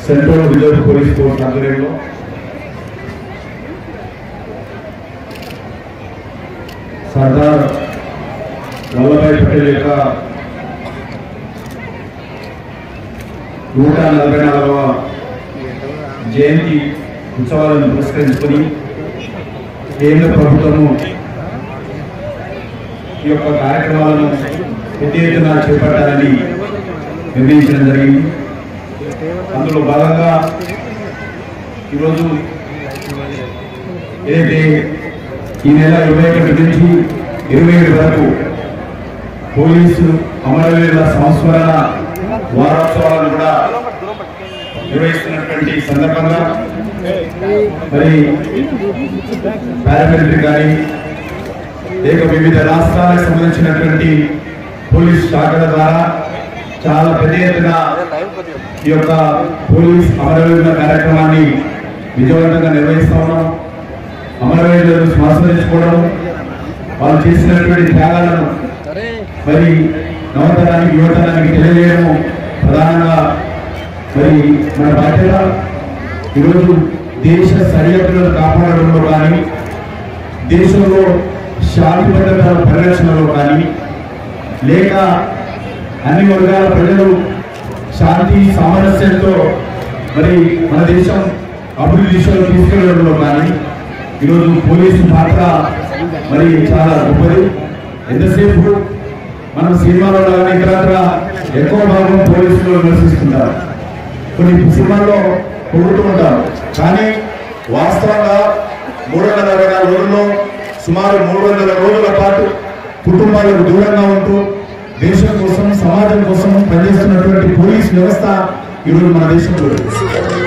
Central reserve police force ఆధ్వర్యంలో సర్దార్ వల్లభాయ్ పటేల్ యొక్క నూట నలభై నాలుగవ జయంతి ఉత్సవాలను పురస్కరించుకొని కేంద్ర ప్రభుత్వము ఈ యొక్క కార్యక్రమాలను పెద్ద ఎత్తున చేపట్టాలని నిర్ణయించడం జరిగింది అందులో భాగంగా ఈరోజు ఏదైతే ఈ నెల ఇరవై ఒకటి నుంచి ఇరవై ఏడు వరకు పోలీసు అమరవీరుల సంస్మరణ వారోత్సవాలను కూడా నిర్వహిస్తున్నటువంటి సందర్భంగా మరి పారామిలిటరీ కానీ లేక వివిధ రాష్ట్రాలకు సంబంధించినటువంటి పోలీస్ శాఖల ద్వారా చాలా పెద్ద ఎత్తున ఈ యొక్క పోలీస్ అమరవీరుల కార్యక్రమాన్ని విజయవంతంగా నిర్వహిస్తా ఉన్నాం అమరవీరులను స్మరించుకోవడం వాళ్ళు చేసినటువంటి త్యాగాలను మరి నవతరానికి యువతరానికి తెలియజేయడం ప్రధానంగా మరి మన బాధ్యత ఈరోజు దేశ సరిహద్దులను కాపాడడంలో కానీ దేశంలో శాంతి భద్రతల పరిరక్షణలో కానీ లేక అన్ని వర్గాల ప్రజలు శాంతి సామరస్యంతో మరి మన దేశం అభివృద్ధి దిశలో తీసుకెళ్లడంలో కానీ ఈరోజు పోలీసు పాత్ర మరి చాలా గొప్పది ఎంతసేపు మనం సినిమాలో కానీ ఇతరత్ర ఎక్కువ భాగం పోలీసులు నివసిస్తుంటారు కొన్ని సినిమాల్లో పొగుడుతూ ఉంటారు కానీ వాస్తవంగా మూడు వందల అరవై నాలుగు రోజుల్లో సుమారు మూడు వందల రోజుల పాటు కుటుంబాలకు దూరంగా ఉంటూ దేశం కోసం సమాజం కోసం పనిచేస్తున్నటువంటి పోలీస్ వ్యవస్థ ఈరోజు మన దేశంలో లేదు.